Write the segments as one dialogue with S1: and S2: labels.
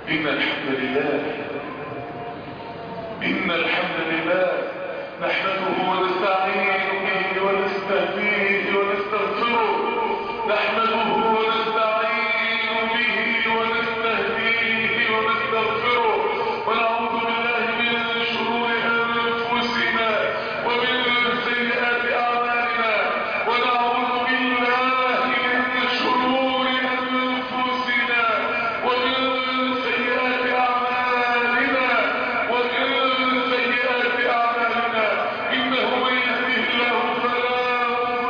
S1: إن الحمد لله إن الحمد لله نحمده ونستعين به ونستهديه ونستغفره نحمده ونستعين به ونستهديه ونستغفره ونعوذ بالله من شرور أنفسنا ومن سيئات أعمالنا ونعوذ بالله من شرور أنفسنا ومن سيئات أعمالنا ومن سيئات أعمالنا إنه من يهده الله فلا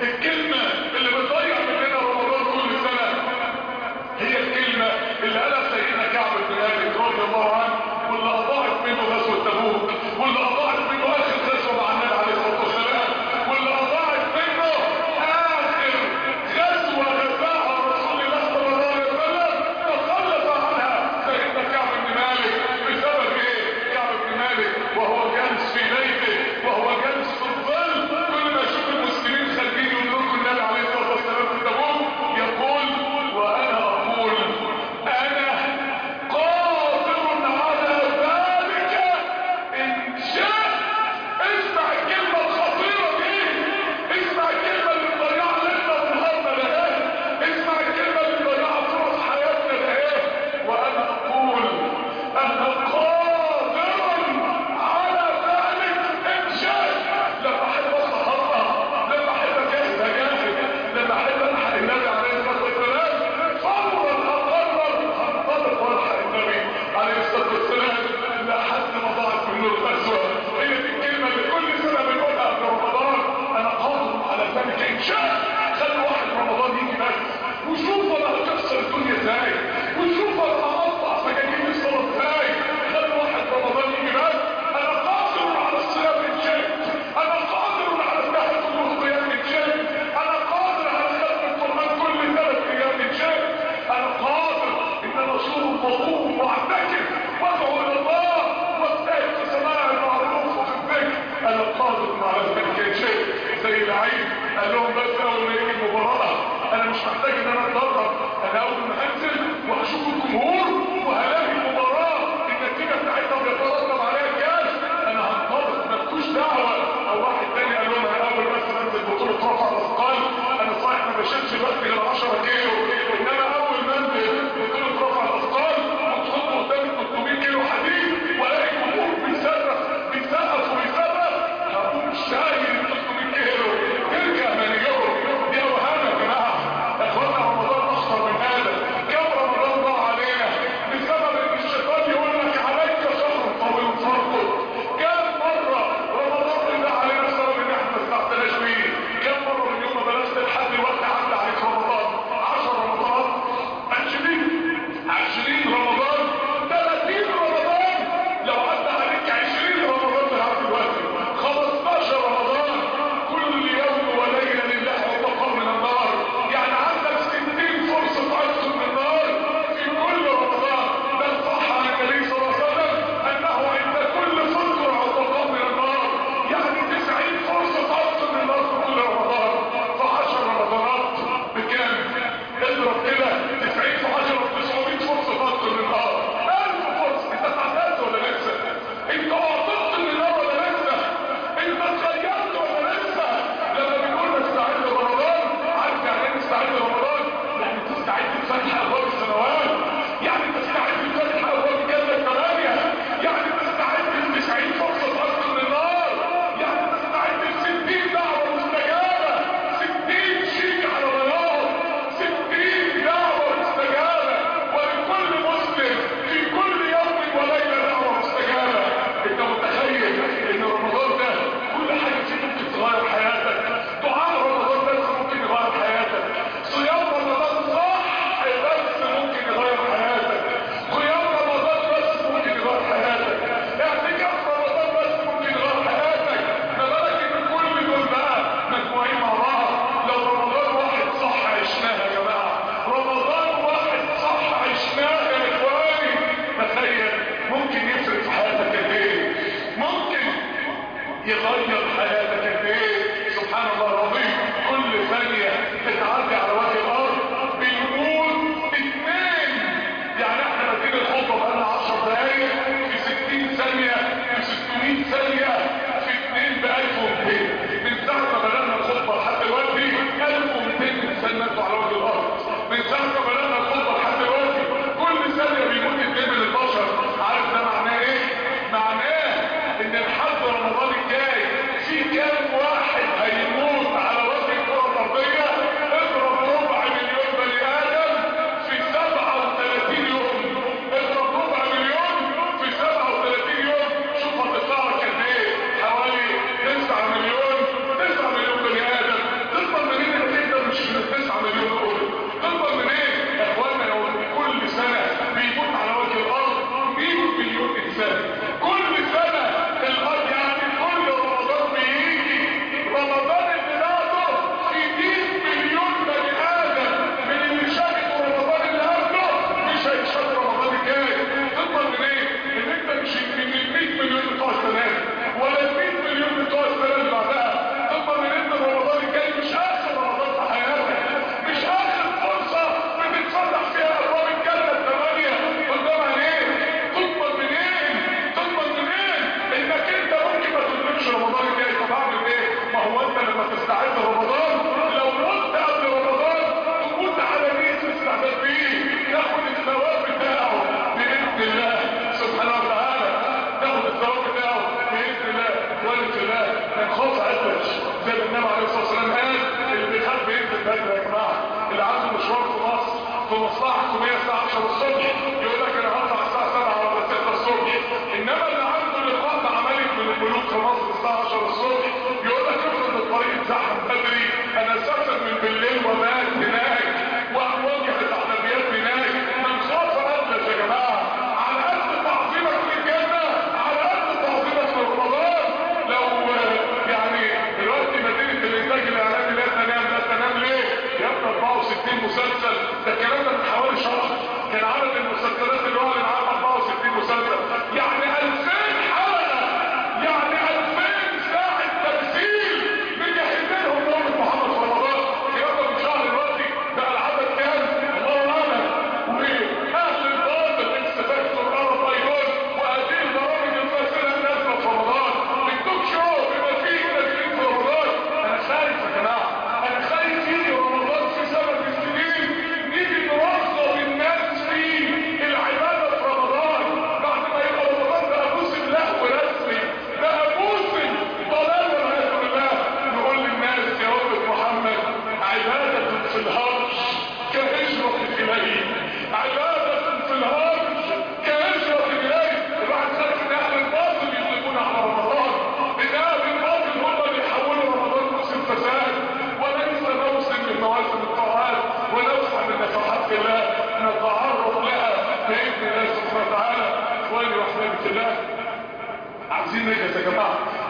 S1: الكلمة اللي بتضيع مننا رمضان كل سنة هي الكلمة اللي قالها سيدنا كعب بن مالك رضي الله عنه واللي اضاعت منه غزوة تبوك واللي اضاعت منه اخر غزوة مع النبي عليه الصلاة والسلام واللي اضاعت منه اخر غزوة غزاها رسول الله صلى الله عليه وسلم تخلص عنها سيدنا كعب بن مالك بسبب ايه؟ كعب بن مالك وهو جالس في بيته وهو جالس في الظل كل ما يشوف المسلمين خارجين يقول لكم النبي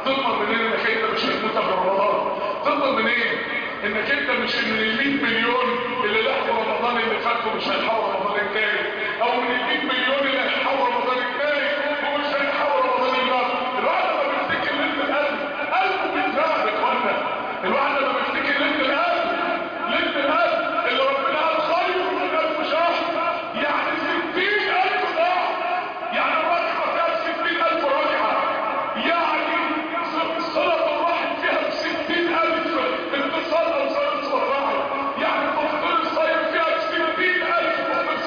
S1: تضمن منين انك انت مش هتموت قبل رمضان تضمن منين انك انت مش من ال 100 مليون اللي لحقوا رمضان اللي فاتوا مش هيلحقوا رمضان الجاي او من ال 100 مليون اللي هيلحقوا رمضان الجاي ومش هيلحقوا رمضان الجاي الواحد لما بيفتكر ليله القلب قلبه بيترعب يا اخوانا الواحد لما بيفتكر ليله القلب ليله القلب اللي ربنا قال خير من الف شهر يعني 60000 ضعف يعني الركعه فيها 60000 ركعه يعني صله الرحم فيها ب 60000 اتصال او صله الرحم يعني تفطير الصيام فيها ب 60000 تفطير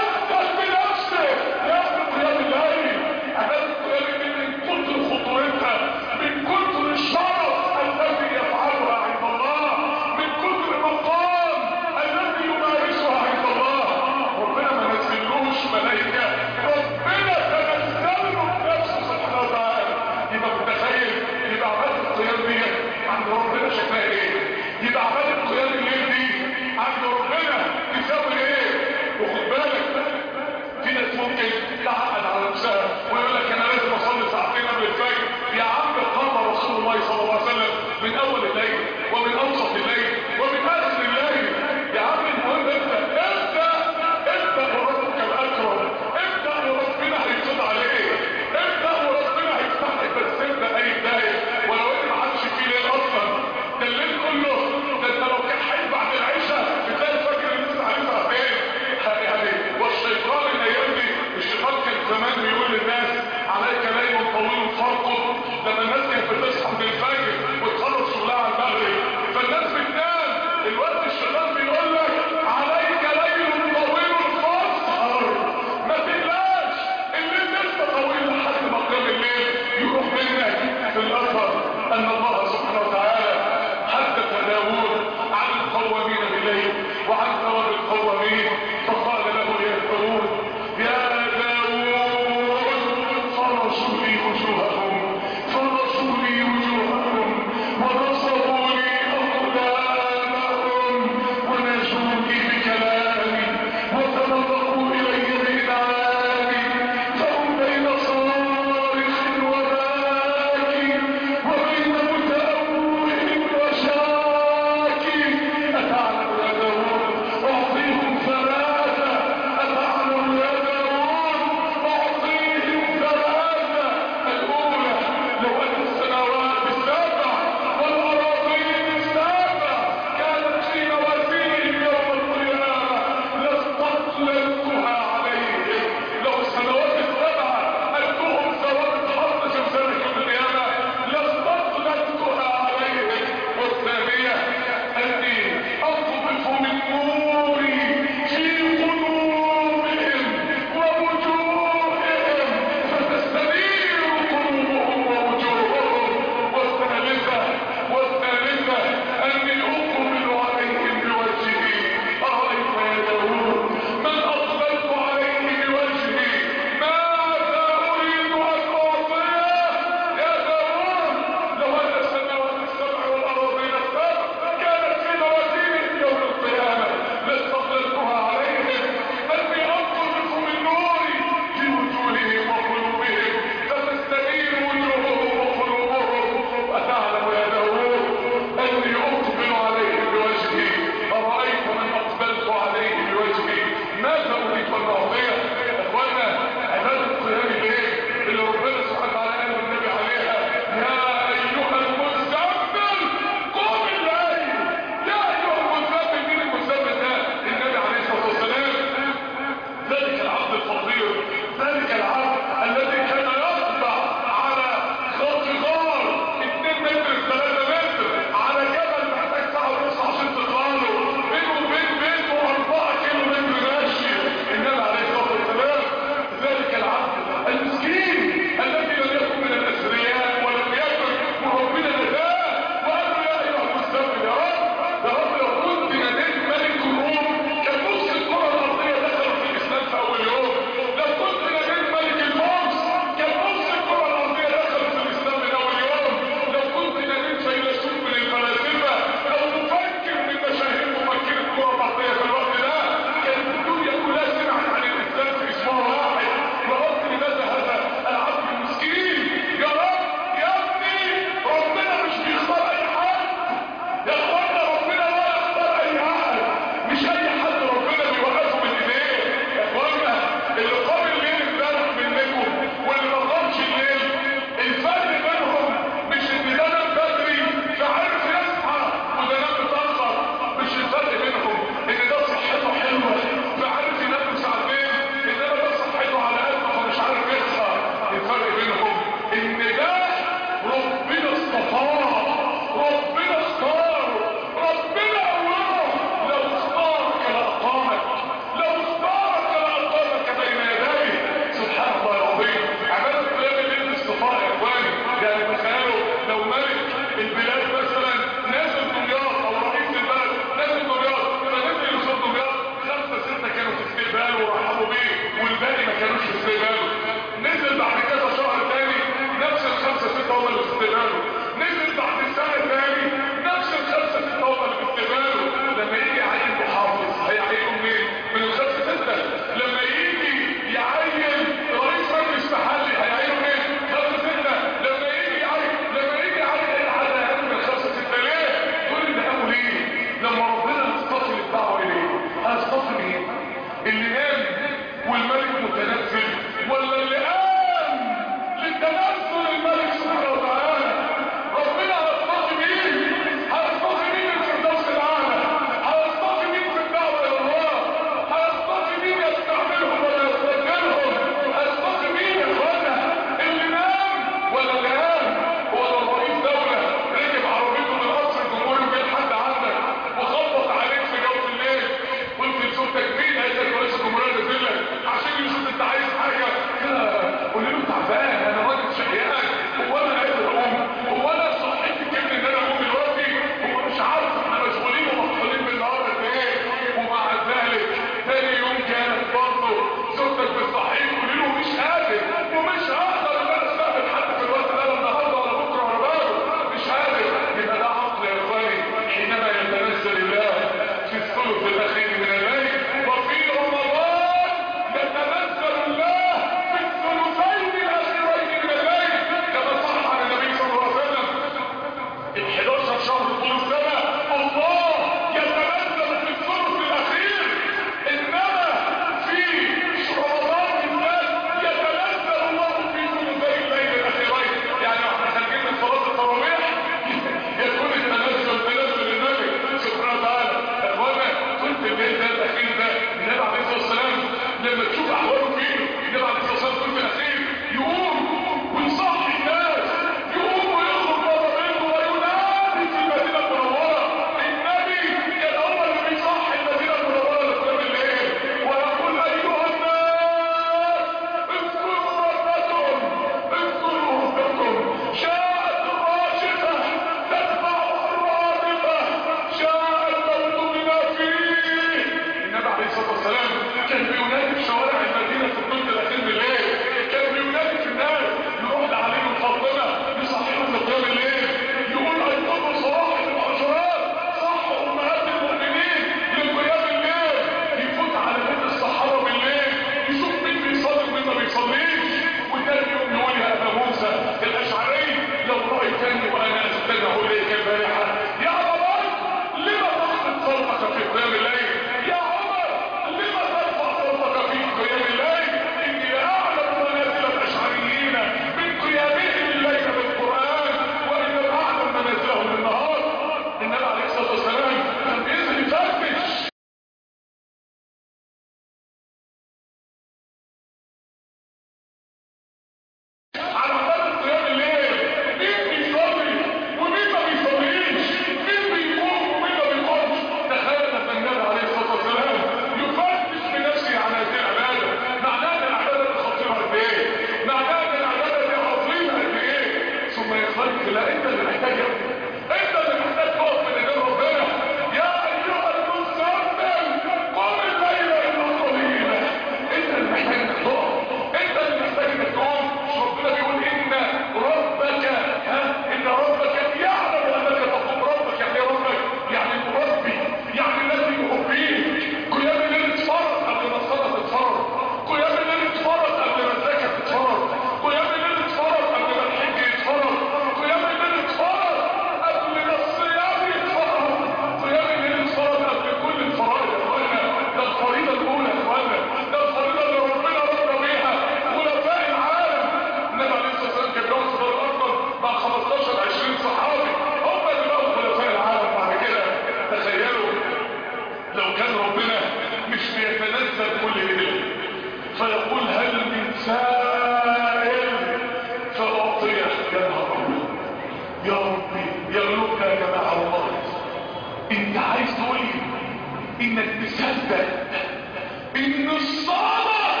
S1: انك تصدق ان الصلاة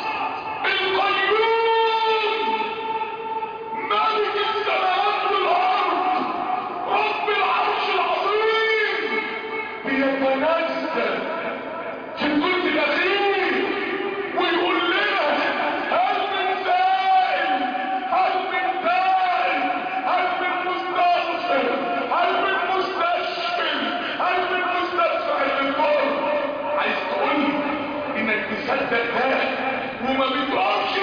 S1: القيوم مالك السماوات والارض رب العرش العظيم بيتنزل في الجزء الاخير ويقول لنا هل من سائل هل من سائل هل من مستغفر هل من مستشفي هل من مستدفع للمر عايز تقول لي انك تصدق ده وما بتقفش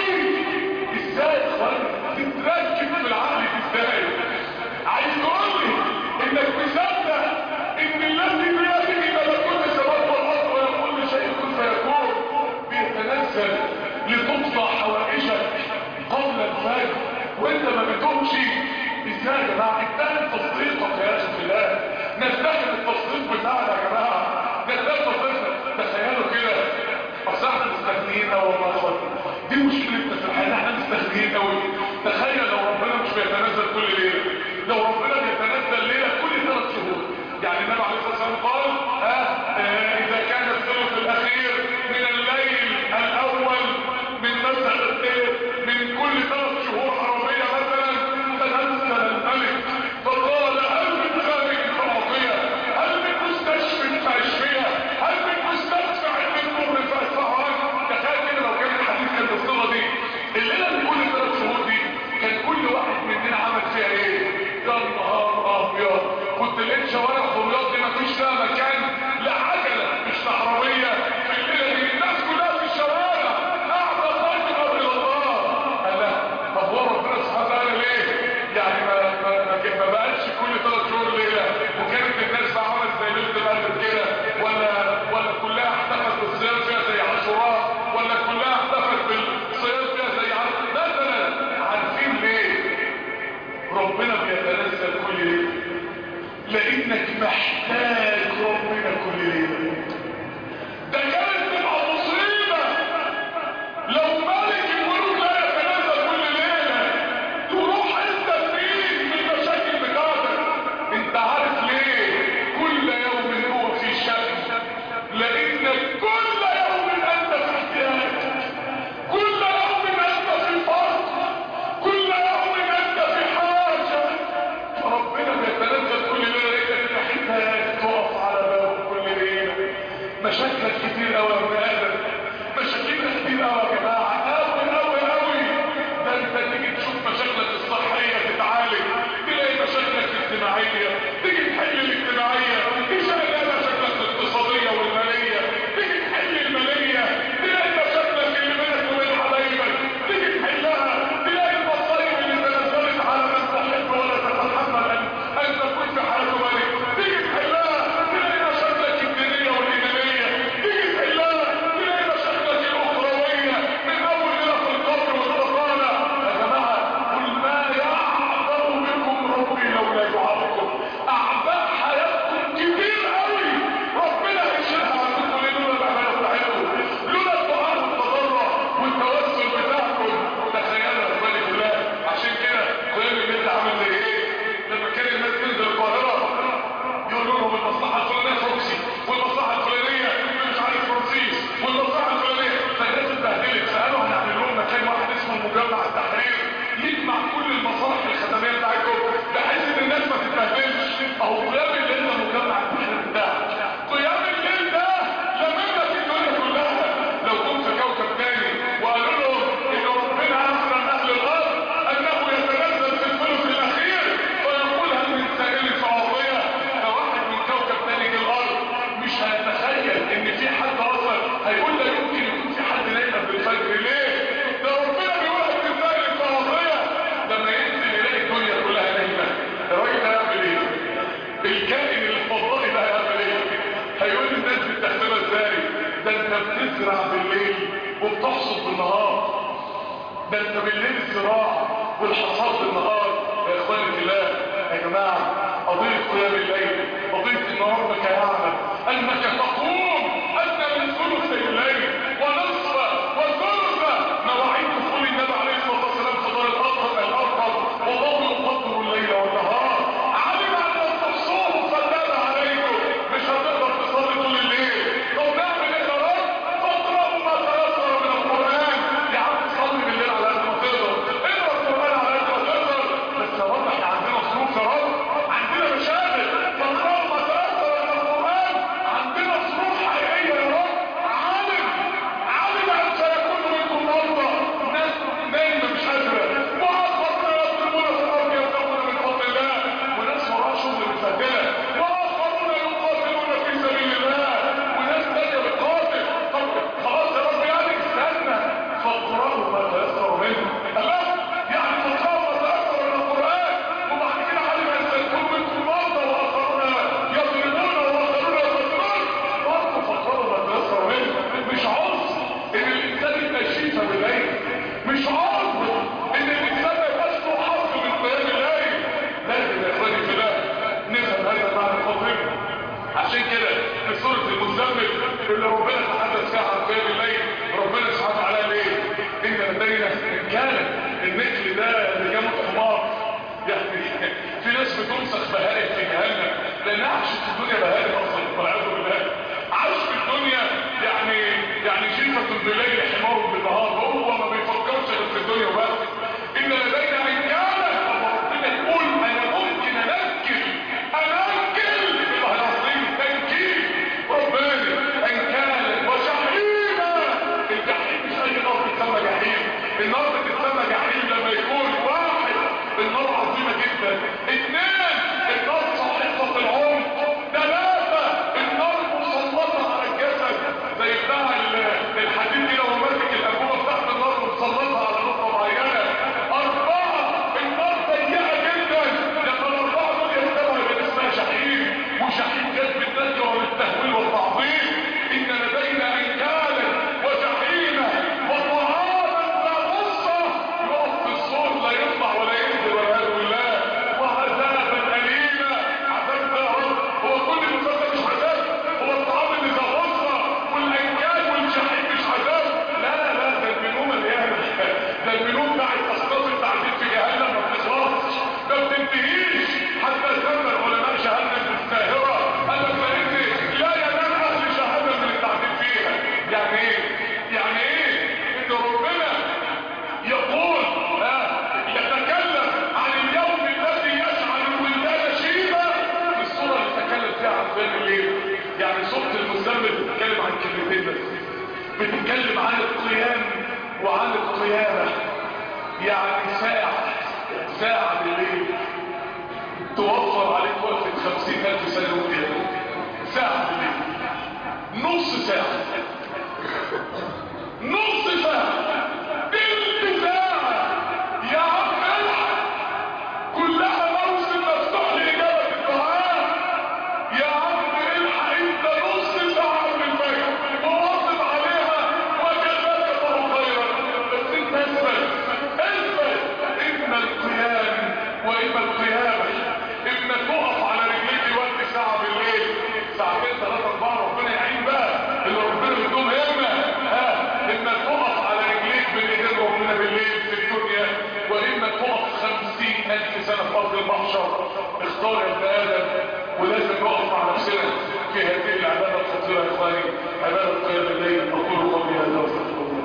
S1: ازاي يا اخوان تتركب في العقل ازاي عايز تقول لي انك تصدق ان الذي بيده ملكوت السماوات والارض ويقول لشيء كن فيكون بيتنزل لتقضى حوائجك قبل الفجر وانت ما بتقومش ازاي يا جماعه انتهى تصديقك يا اخي الله نستخدم التصديق بتاعنا يا جماعه نستخدم تصديقنا تخيلوا كده اصل احنا مستغنيين قوي والله يا اخوان دي مشكلتنا في الحياه احنا مستغنيين قوي تخيل لو ربنا مش بيتنزل كل ليله لو ربنا بيتنزل ليله كل ثلاث شهور يعني النبي عليه الصلاه والسلام قال ها آه اذا كان الثلث الاخير من الليل الاول من مثلا ايه من كل ثلاث شهور عربيه مثلا تنزل الملك فقال هل من خارج فاعطيه هل من مستشفى فاشفيه هل من مستدفع للكفر فادفعه تخيل كده لو كان الحديث كان بالصوره دي الليله اللي كل ثلاث شهور دي كان كل واحد مننا عمل فيها ايه يا نهار ابيض كنت لقيت شوارع دمياط دي مفيش فيها مكان لا عجله مش عربيه في الليله دي الناس كلها في الشوارع قاعده تقرب الى الله قال لا طب هو ربنا سبحانه وتعالى ليه يعني ما ما ما, ما بقاش كل ثلاث شهور ليله وكانت الناس بقى عملت زي ليله القدر كده ولا ولا كلها احتفلت بالصيام فيها زي عاشوراء ولا كلها احتفلت بالصيام فيها زي عاشوراء مثلا عارفين ليه ربنا بيتنزل كل ليله لانك محتاج ربنا كل ليله ده كانت تبقى مصيبه لو ملك الملوك لا يتنزل كل ليله تروح انت فين من المشاكل بتاعتك انت عارف ليه كل يوم هو في شأن لانك كل يوم انت في احتياج كل يوم انت في فقر كل يوم انت في حاجه ربنا بيتنزل كل ليله لانك محتاج تقف على بابه كل ليله مشاكلك كتير قوي يا ابن ادم مشاكلك كتير قوي يا جماعه قوي قوي قوي ده انت تيجي تشوف مشاكلك الصحيه تتعالج تلاقي مشاكلك الاجتماعيه تيجي تحل الاجتماعيه تلاقي مشاكلك الاقتصاديه والماليه تيجي تحل الماليه تلاقي مشاكلك اللي بينك وبين حبايبك تيجي تحلها تلاقي المصايب اللي تنزلت على من تحب ولا تتحمل ان ان تكون في حياته ملك تيجي تحلها تلاقي مشاكلك الدينيه والايمانيه تيجي تحلها تلاقي مشاكلك الاخرويه من اول الى في القبر والبطاله يا جماعه قل ما يعبر بكم ربي لولا يعظكم اعباء حياتكم كتير قوي ربنا هيشيلها عنكم لولا العباده بتاعتكم لولا الدعاء والتضرع والتوسل بتاعكم تخيلوا يا اخواني بالله عشان كده قيام الليل عامل زي ايه لما كان الناس تنزل القاهره يقولوا لهم المصلحه الفلانيه فوكسي والمصلحه الفلانيه مش عارف فرنسيس والمصلحه الفلانيه فالناس اتبهدلت سالوا هنعمل لهم مكان واحد اسمه مجمع التحرير يجمع كل المصالح الخدميه بتاعتهم بحيث ان الناس ما تتبهدلش اهو قيام الليل ده مجمع التحرير بتاعك قيام الليل ده لمم لك الدنيا كلها لو كنت في كوكب تاني وقالوا لهم ان ربنا اخرج اهل الارض انه يتنزل في الثلث الاخير فيقول هل من سائل فاعطيه فواحد من كوكب تاني للارض مش هيتخيل ان في حد اصلا هيقول لا يمكن يكون في حد نايم قبل الفجر ليه ده ربنا بيقول لك من سائل فاعطيه لما ينزل يلاقي الدنيا كلها نايمه الراجل ده هيعمل ايه الكائن الفضائي ده هيعمل ايه هيقول للناس بتحسبها ازاي ده انت بتزرع بالليل وبتحصد بالنهار ده انت بالليل الزراعة والحصاد بالنهار يا اخواني في الله يا جماعة قضية قيام الليل قضية ان ربك يعلم انك تقوم ادنى من ثلث الليل ونصفه وثلثه مواعيد دخول النبي عليه الصلاة والسلام في دار الارقم الارقم والله يقدر الليل والنهار علم ان تحصوه فتاب عليكم مش هتقدر تصلي طول الليل اللي ربنا تحدث فيها عن قيام الليل ربنا سبحانه وتعالى ليه ان لدينا كان النكل ده اللي جابه الحمار يعني في ناس بتمسخ بهائم في جهنم لانها عاشت في الدنيا بهائم اصلا والعياذ بالله عاش في الدنيا يعني يعني شيفة بالليل حمار بالنهار هو ما بيفكرش غير في الدنيا وبس ان لدينا رجاله ربنا يقول انا ممكن انكل انكل الله العظيم تنكيل ربنا ان كان وجحيما الجحيم مش اي نار بتسمى جحيم النار بتتسمى جحيم لما يكون واحد النار عظيمه جدا اثنين النار صاحبه العمق ثلاثه النار مسلطه على الجسد زي بتاع الحديد كده وهو ماسك الانبوبه بتاعت النار مسلطه على نقطه معينه اربعه النار ضيقه جدا لما الاربعه دول يجتمعوا يبقى اسمها جحيم وجحيم جذب النجوى والتهويل والتعظيم ان لدينا انكالا وجحيما وطعاما ذا غصه يقف في الصوت لا يطلع ولا ينزل والعياذ بالله وعذابا اليما عذاب ده يا رب هو كل المسلسل مش عذاب هو الطعام اللي ذا غصه والانكال والجحيم مش عذاب لا لا ده المنوم مليانه ده المنوم بتاعت اصناف التعذيب في جهنم ما بتخلصش ما بتنتهيش حتى سمى علماء جهنم بالساهره قال لك لان لا ينام اهل جهنم من التعذيب فيها يعني ايه يعني ايه ان ربنا يقول ها يتكلم عن اليوم الذي يجعل الولدان شيبا في الصوره اللي تكلم فيها عن قيام الليل يعني سوره المزمل بتتكلم عن كلمتين بس بتتكلم عن القيام وعن القيامه يعني ساعه ساعه بالليل توفر عليك وقفه خمسين الف سنه وقيامه ساعه بالليل نص ساعه نص ساعة تلت ساعة يا عم الحق كلها موسم مفتوح لإجابة الدعاء يا عم الحق انت نص ساعة من الفجر مواظب عليها وجزاك الله خيرا بس انت اثبت اثبت اما القيام واما القيامة اما تقف على رجليك وقت ساعة بالليل ساعتين ثلاثة اربعة ربنا يعين بقى اللي ربنا بدهم همة ها اما تقف على رجليك بين ايدين ربنا بالليل في الدنيا واما تقف خمسين الف سنة في ارض المحشر اختار يا ابن ادم ولازم نقف مع نفسنا في هذه العبادة الخطيرة يا اخواني عبادة قيام الليل اقول قولي هذا واستغفر الله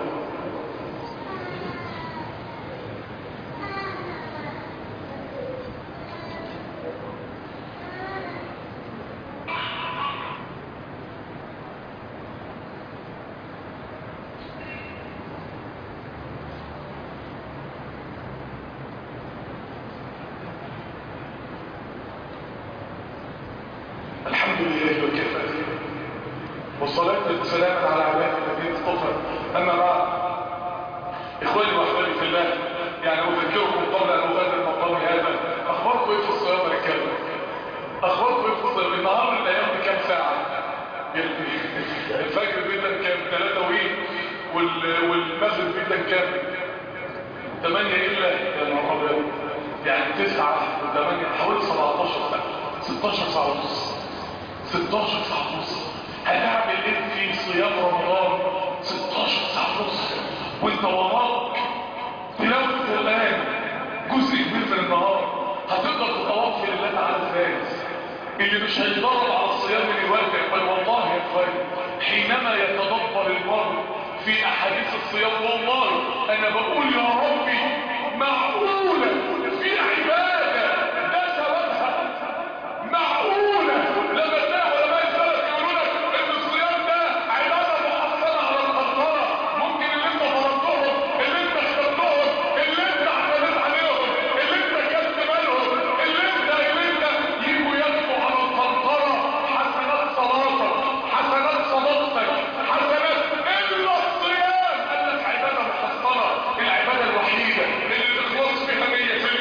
S1: الحمد لله وكفى والصلاة والسلام على عباد الذين اصطفى أما بعد إخواني وأحبابي في الله يعني أذكركم قبل أن أغادر المقام هذا أخباركم إيه في الصيام يا رجالة؟ أخباركم إيه في الصيام؟ النهار الأيام بكام ساعة؟ يعني الفجر بيتا كام؟ ثلاثة وإيه؟ وال... والمغرب بيتا كام؟ ثمانية إلا يا نهار أبيض يعني تسعة وثمانية حوالي 17 ساعة 16 ساعة ونص 16 ساعة ونص هتعمل ايه في صيام رمضان 16 ساعة ونص وانت وراك تلاوة القرآن جزء كبير من النهار هتقدر تتوفر لله تعالى ازاي اللي مش هيتدرب على الصيام من الوقت بل والله يا اخواني حينما يتدبر المرء في احاديث الصيام والله انا بقول يا ربي معقولة في عبادة ده سببها معقولة لما تلاقي علماء السلف يقولوا لك ان الصيام ده عبادة محصنة على القنطرة ممكن اللي انت فرضتهم اللي انت اخترتهم اللي انت اعتمدت عليهم اللي انت كلت مالهم اللي انت اللي انت يجوا ياخدوا على القنطرة حسنات صلاتك حسنات صلاتك حسنات الا الصيام قال لك عبادة محصنة العبادة الوحيدة اللي الاخلاص فيها 100%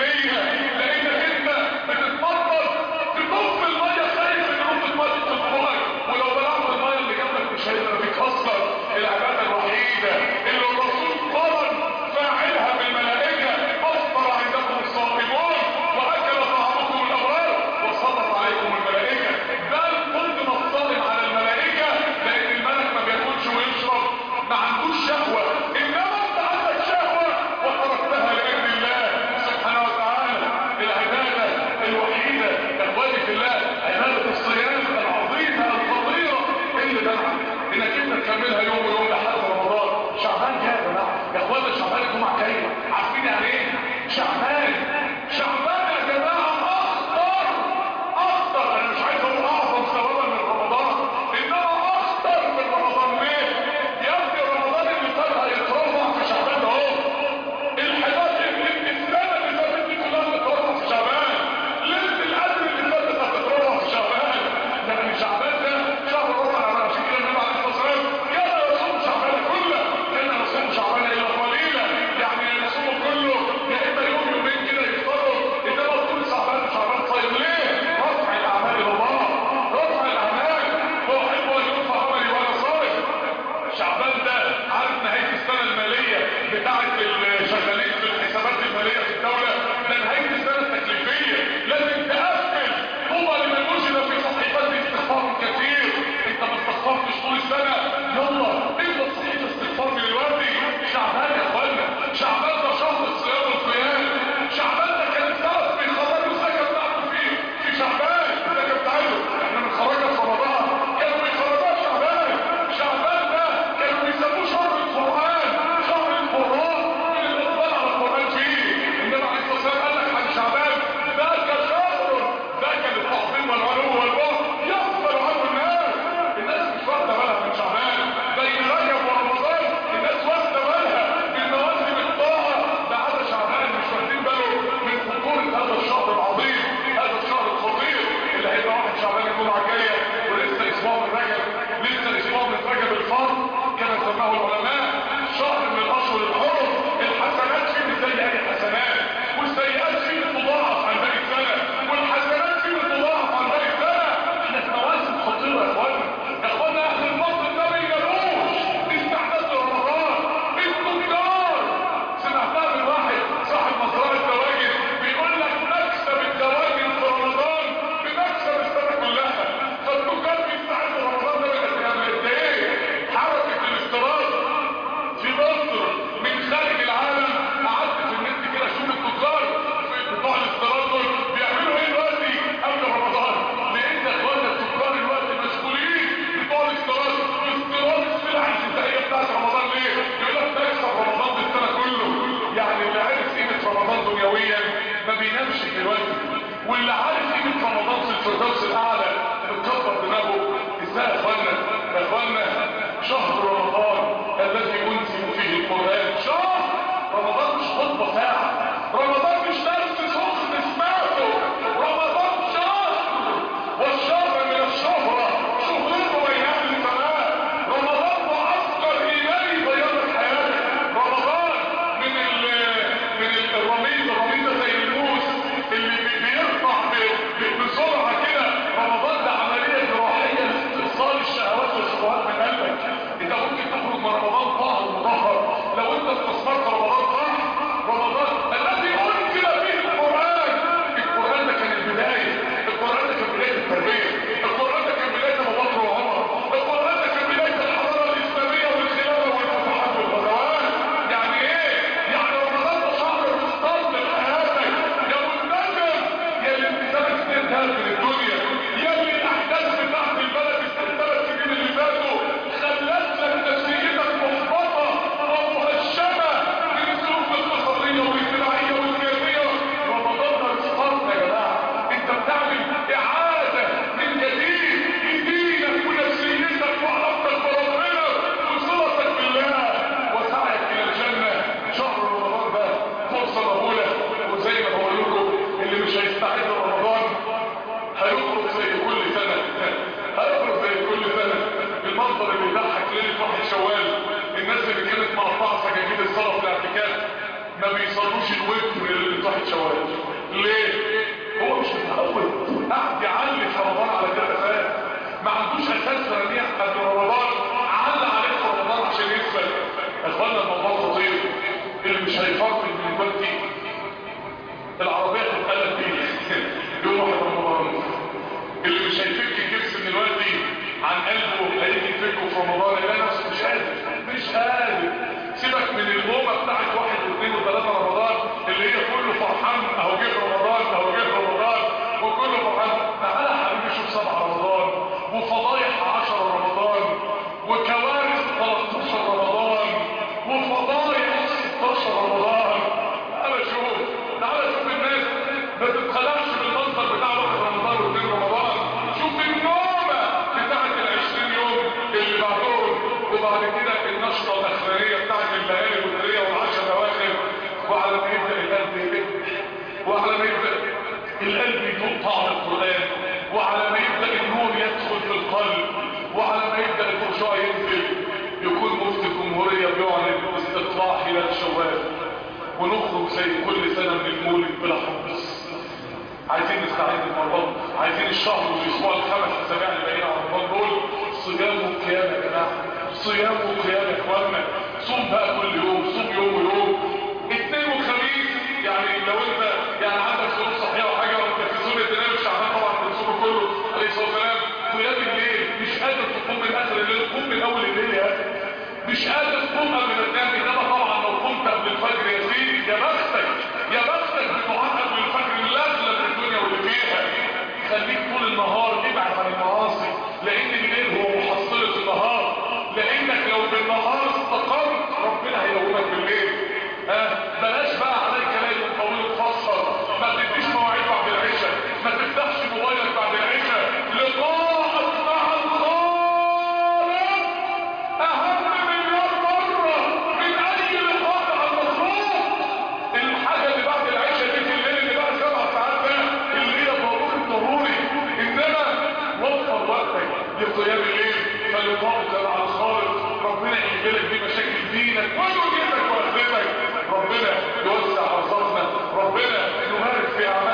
S1: يا اخوانا يا اخوانا اهل الفضل ما بيناموش استعداد لرمضان التجار سمعتها من واحد صاحب مزرعه دواجن بيقول لك مكسب الدواجن في رمضان بمكسب السنه كلها فالتجار بيستعدوا رمضان ده بقى قد ايه حركه الاستيراد في مصر من خارج العالم قعدت في النت كده اشوف التجار بتوع الاستيراد دول بيعملوا ايه دلوقتي قبل رمضان لقيت يا اخوانا التجار دلوقتي مشغولين بتوع الاستيراد استيراد السلع الغذائيه بتاعت رمضان ليه؟ يقول لك تكسب رمضان بالسنه كله يعني اللي عارف قيمه رمضان دنيويا ما بينامش دلوقتي واللي عارف قيمه رمضان في الفردوس الاعلى بتكبر دماغه ازاي يا اخوانا يا اخوانا شهر رمضان الذي انزل فيه القران شهر رمضان مش خطبه ساعه رمضان مش درس سخن سمعته رمضان شهر والشهر من الشهرة شهور ويام السماء رمضان معسكر إيماني غير الحياة رمضان من ال من ال- الرميد الرميدة زي الموس اللي بي- بيقطع ب- ب- بسرعة كده رمضان ده عملية جراحية لاستئصال الشهوات والشبهات من قلبك انت ممكن تخرج من رمضان طاهر مطهر لو انت استثمرت رمضان صح رمضان الذي انزل فيه القرآن القرآن ده كان البداية القرآن ده كان بداية التربية القرآن ده كان بداية ابو بكر وعمر القرآن ده كان بداية الحضارة الإسلامية والخلافة والفتوحات والغزوات يعني ايه؟ يعني رمضان ده شهر مستقبل لحياتك يا ملتزم يا اللي التزامك استنتهى من الدنيا يا اللي الأحداث بتاعت البلد الثلاث سنين اللي فاتوا خلت لك نفسيتك محبطة ومهشمة من الظروف الاقتصادية والاجتماعية والسياسية رمضان ده رزقنا يا جماعة انت بتعمل اعادة من جديد لدينك ونفسيتك وعلاقتك بربنا وصلتك بالله وسعيك الى الجنة شهر رمضان ده فرصة مهولة وزي ما بقول لكم اللي مش هيستعد رمضان هيخرج زي كل سنة هيخرج زي كل سنة المنظر اللي يضحك ليلة واحد شوال الناس اللي كانت مقطعة سجاجيد الصلاة في الاعتكاف ما بيصلوش الوتر ليلة واحد شوال ليه؟ هو مش متعود قاعد يعلي في رمضان على كده اساس ما عندوش اساس رنيع قبل رمضان علق عليه في رمضان عشان يثبت اخوانا الموضوع خطير اللي مش هيفرق من دلوقتي العربية تتقلب بيه يوم واحد رمضان اللي مش هيفك الجبس من دلوقتي عن قلبه هيجي يفكه في رمضان يلاقي نفسه مش قادر مش قادر سيبك من الهومة بتاعت واحد واثنين وثلاثة رمضان اللي هي كله فرحان اهو جه رمضان اهو جه رمضان وكله فرحان تعالى يا حبيبي شوف سبع رمضان وفضايح عشر رمضان وكوارث 13 رمضان وفضايح 16 رمضان تعالى شوف تعالى شوف الناس ما تتخلقش بالمنظر بتاع واحد رمضان واثنين رمضان شوف النومة بتاعت العشرين يوم اللي بعدهم وبعد كده النشطة الأخرانية بتاعت الليالي والليلية والعشر أواخر وعلى ما يبدأ القلب يبدأ وعلى ما يبدأ القلب يدوق طعم القرآن وعلى ما يبدأ النور يدخل في القلب وعلى ما يبدأ الخشوع ينزل يكون مفتي الجمهورية بيعلن استطلاع هلال شوال ونخرج زي كل سنة من المولد بلا حبس عايزين نستعد لرمضان عايزين الشهر والاسبوع الخمس اسابيع اللي باقيين على رمضان دول صيام وقيام يا جماعه صيام وقيام يا اخوانا صوم بقى كل يوم صوم يوم ويوم اثنين وخميس يعني لو انت يعني عندك ظروف صحيه وحاجه وانت في سنه تنام شعبان طبعا بتصوم كله عليه الصلاه والسلام قيام الليل مش قادر تقوم من اخر الليل قوم من اول الليل يا اخي مش قادر تقوم قبل ما تنام انما طبعا لو قمت قبل الفجر يا سيدي يا بختك يا بختك بدعاء قبل الفجر الاغلى من الدنيا واللي فيها خليك طول النهار ابعد عن المعاصي لان الليل هو محصلة النهار لانك لو بالنهار استقمت ربنا هيقومك بالليل ها بلاش بقى عليك ليل طويل تفسر ما تديش مواعيد بعد العشاء ما تفتحش موبايلك بعد العشاء لقاءك مع الخالق اهم مليار مرة من اي لقاء مع المخلوق الحاجة اللي بعد العشاء دي في الليل اللي بعد سبع ساعات ده اللي هي ضروري ضروري انما وفر وقتك لقيام الليل فلقاءك مع الخالق ربنا يجيلك بيه مشاكل دينك ودنيتك واخرتك ربنا يوسع ارزاقنا ربنا يبارك في اعمالنا